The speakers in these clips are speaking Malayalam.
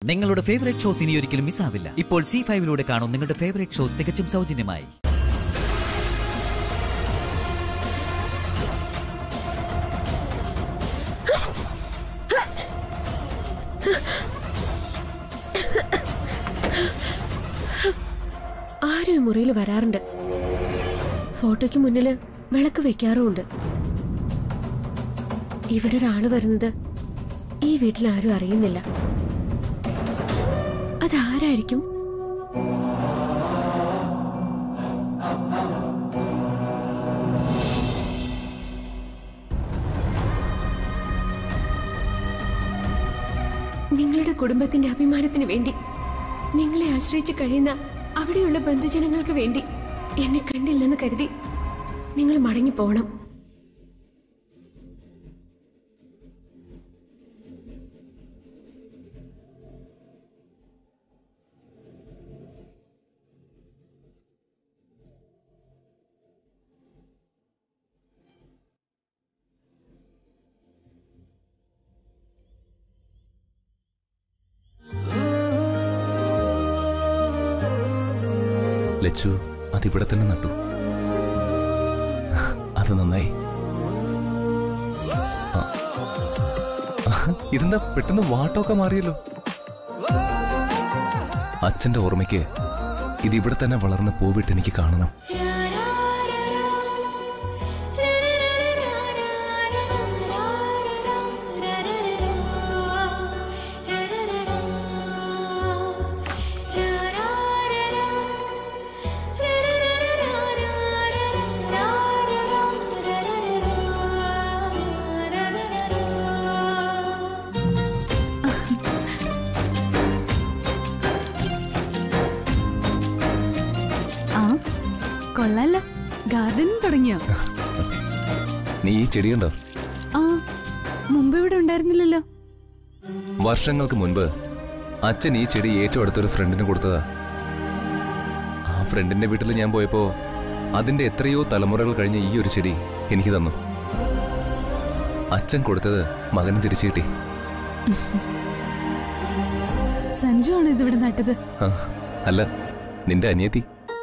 നിങ്ങളുടെ ഫേവറേറ്റ് ഷോസ് ഇനി ഒരിക്കലും മിസ്സാവില്ല ഇപ്പോൾ സി ഫൈവിലൂടെ കാണും നിങ്ങളുടെ ഫേവറേറ്റ് ഷോ തികച്ചും സൗജന്യമായി ആരും ഈ മുറിയിൽ വരാറുണ്ട് ഫോട്ടോയ്ക്ക് മുന്നിൽ വിളക്ക് വെക്കാറുമുണ്ട് ഇവിടെ ഒരാള് വരുന്നത് ഈ വീട്ടിൽ ആരും അറിയുന്നില്ല അതാരായിരിക്കും നിങ്ങളുടെ കുടുംബത്തിന്റെ അഭിമാനത്തിന് വേണ്ടി നിങ്ങളെ ആശ്രയിച്ച് കഴിയുന്ന അവിടെയുള്ള ബന്ധുജനങ്ങൾക്ക് വേണ്ടി എന്നെ കണ്ടില്ലെന്ന് കരുതി നിങ്ങൾ മടങ്ങി പോണം ലച്ചു അതിവിടെ തന്നെ നട്ടു അത് നന്നായി ആ. ആ, ഇതെന്താ പെട്ടെന്ന് വാട്ടമൊക്കെ മാറിയല്ലോ അച്ഛന്റെ ഓർമ്മയ്ക്ക് ഇത് ഇവിടെ തന്നെ വളർന്ന് പൂവിട്ട് എനിക്ക് കാണണം ആ കൊള്ളാലോ ഗാർഡനിങ് തുടങ്ങിയോ നീ ഈ ചെടിയുണ്ടോ ആ മുമ്പ് ഇവിടെ ഉണ്ടായിരുന്നില്ലല്ലോ വർഷങ്ങൾക്ക് മുൻപ് അച്ഛൻ ഈ ചെടി ഏറ്റവും അടുത്തൊരു ഫ്രണ്ടിന് കൊടുത്തതാ ആ ഫ്രണ്ടിന്റെ വീട്ടിൽ ഞാൻ പോയപ്പോ അതിന്റെ എത്രയോ തലമുറകൾ കഴിഞ്ഞ ഈ ഒരു ചെടി എനിക്ക് തന്നു അച്ഛൻ കൊടുത്തത് മകന് തിരിച്ചു കിട്ടി സഞ്ജു ആണ് ഇതിവിടെ നട്ടത് ആ, അല്ല നിന്റെ അനിയത്തി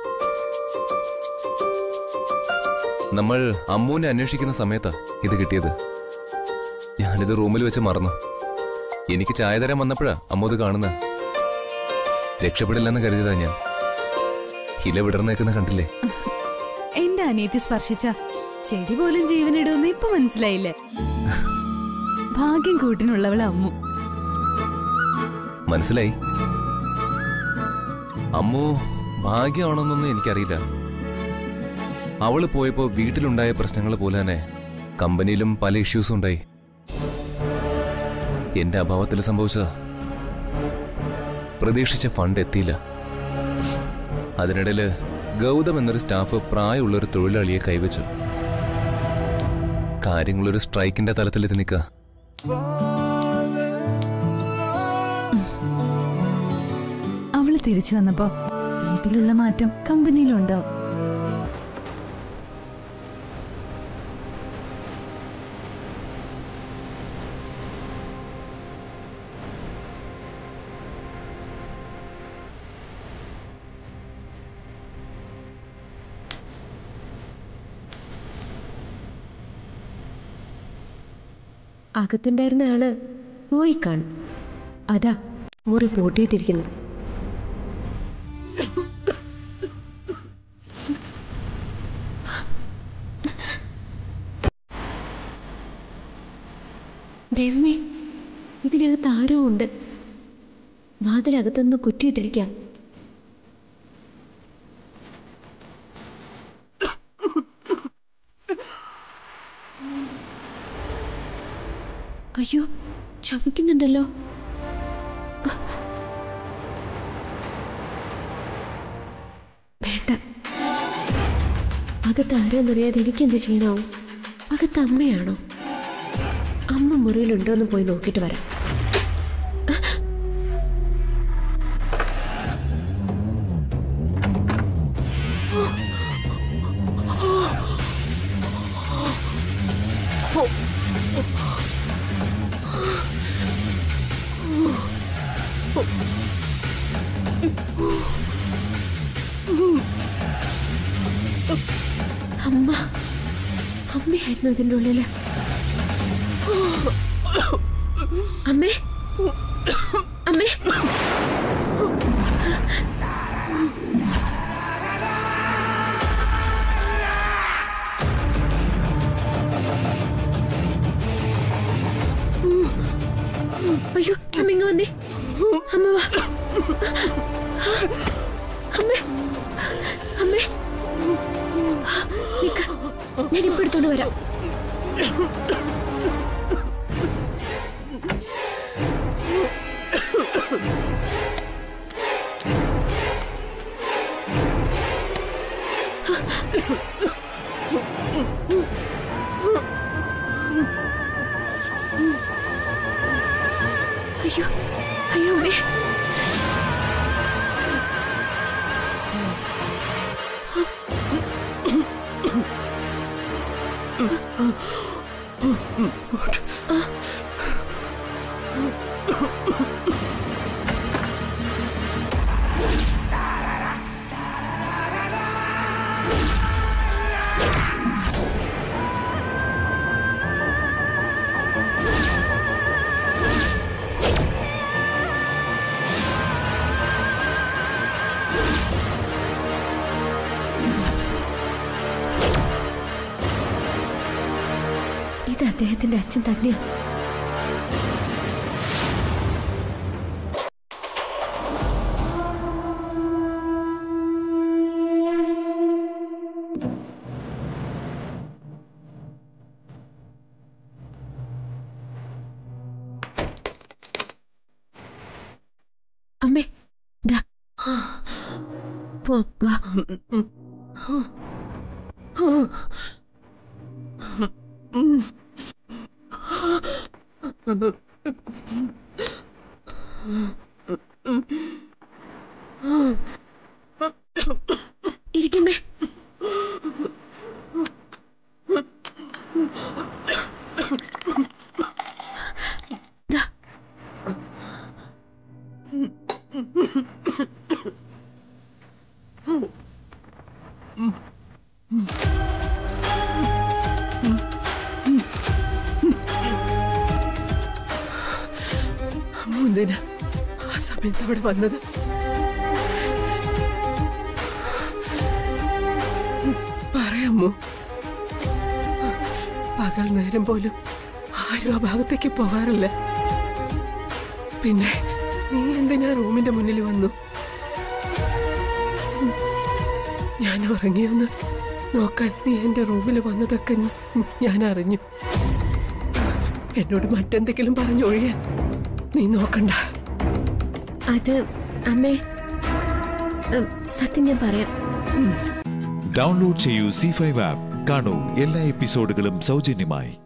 നമ്മൾ അമ്മൂനെ അന്വേഷിക്കുന്ന സമയത്താ ഇത് കിട്ടിയത് ഞാനിത് റൂമിൽ വെച്ച് മറന്നു എനിക്ക് ചായ തരാൻ വന്നപ്പോഴാ അമ്മ ഇത് കാണുന്നത് രക്ഷപ്പെടില്ലെന്ന് കരുതിയതാ ഞാൻ ഹില വിടർന്നേക്കുന്ന കണ്ടില്ലേ എന്റെ അനിയത്തി സ്പർശിച്ച ചെടി പോലും ജീവനിടുമെന്ന് ഇപ്പൊ മനസ്സിലായില്ലേ ഭാഗ്യം കൂട്ടിനുള്ളവളെ അമ്മു മനസ്സിലായി അമ്മു ഭാഗ്യമാണെന്നൊന്നും എനിക്കറിയില്ല അവള് പോയപ്പോ വീട്ടിലുണ്ടായ പ്രശ്നങ്ങൾ പോലെ തന്നെ കമ്പനിയിലും പല ഇഷ്യൂസും ഉണ്ടായി എന്റെ അഭാവത്തിൽ സംഭവിച്ചതാ പ്രതീക്ഷിച്ച ഫണ്ട് എത്തിയില്ല അതിനിടയില് ഗൗതം എന്നൊരു സ്റ്റാഫ് പ്രായമുള്ളൊരു തൊഴിലാളിയെ കൈവച്ചു കാര്യങ്ങളൊരു സ്ട്രൈക്കിന്റെ തലത്തിലെത്തി നിൽക്കുക അവള് തിരിച്ചു വന്നപ്പോ വീട്ടിലുള്ള മാറ്റം കമ്പനിയിലുണ്ടോ അകത്തുണ്ടായിരുന്ന ആള് പോയി കാണും അതാ മുറി പൂട്ടിയിട്ടിരിക്കുന്നു ദൈവമേ ഇതിനകത്ത് ആരോ ഉണ്ട് വാതിലകത്തുനിന്ന് കുറ്റിയിട്ടിരിക്കാം അയ്യോ ചുമക്കുന്നുണ്ടല്ലോ വേണ്ട അകത്ത് ആരാന്നറിയാതെ എനിക്കെന്ത് ചെയ്യാനാവും അകത്ത് അമ്മയാണോ അമ്മ മുറിയിലുണ്ടോ എന്ന് പോയി നോക്കിയിട്ട് വരാം അമ്മ അമ്മയായിരുന്നു ഇതിന്റെ ഉള്ളില് അമ്മേ അമ്മേ അയ്യോ അമ്മ ഇങ്ങ് വന്നേ അമ്മ വാ അമ്മേ അമ്മേ നിക്ക ഞാൻ ഇപ്പൊ എടുത്തോണ്ട് വരാം അയ്യോ അയ്യോ അമ്മേ ഇത് അദ്ദേഹത്തിന്റെ അച്ഛൻ തന്നെയാ അമ്മേ ദാ പോ വാ ഇരിക്കമ്മേ ദാ എന്തിനാ ആ സമയത്ത് അവിടെ വന്നത് പറയാമോ പകൽ നേരം പോലും ആരും ആ ഭാഗത്തേക്ക് പോകാറില്ല പിന്നെ നീ എന്തിനാ റൂമിന്റെ മുന്നിൽ വന്നു ഞാൻ ഉറങ്ങിയൊന്ന് നോക്കാൻ നീ എന്റെ റൂമിൽ വന്നതൊക്കെ ഞാൻ അറിഞ്ഞു എന്നോട് മറ്റെന്തെങ്കിലും പറഞ്ഞൊഴിയാൻ നീ നോക്കണ്ട അത് അമ്മേ ഉം, സത്യം ഞാൻ പറയാം ഡൗൺലോഡ് ചെയ്യൂ സി ഫൈവ് ആപ്പ് കാണൂ എല്ലാ എപ്പിസോഡുകളും സൗജന്യമായി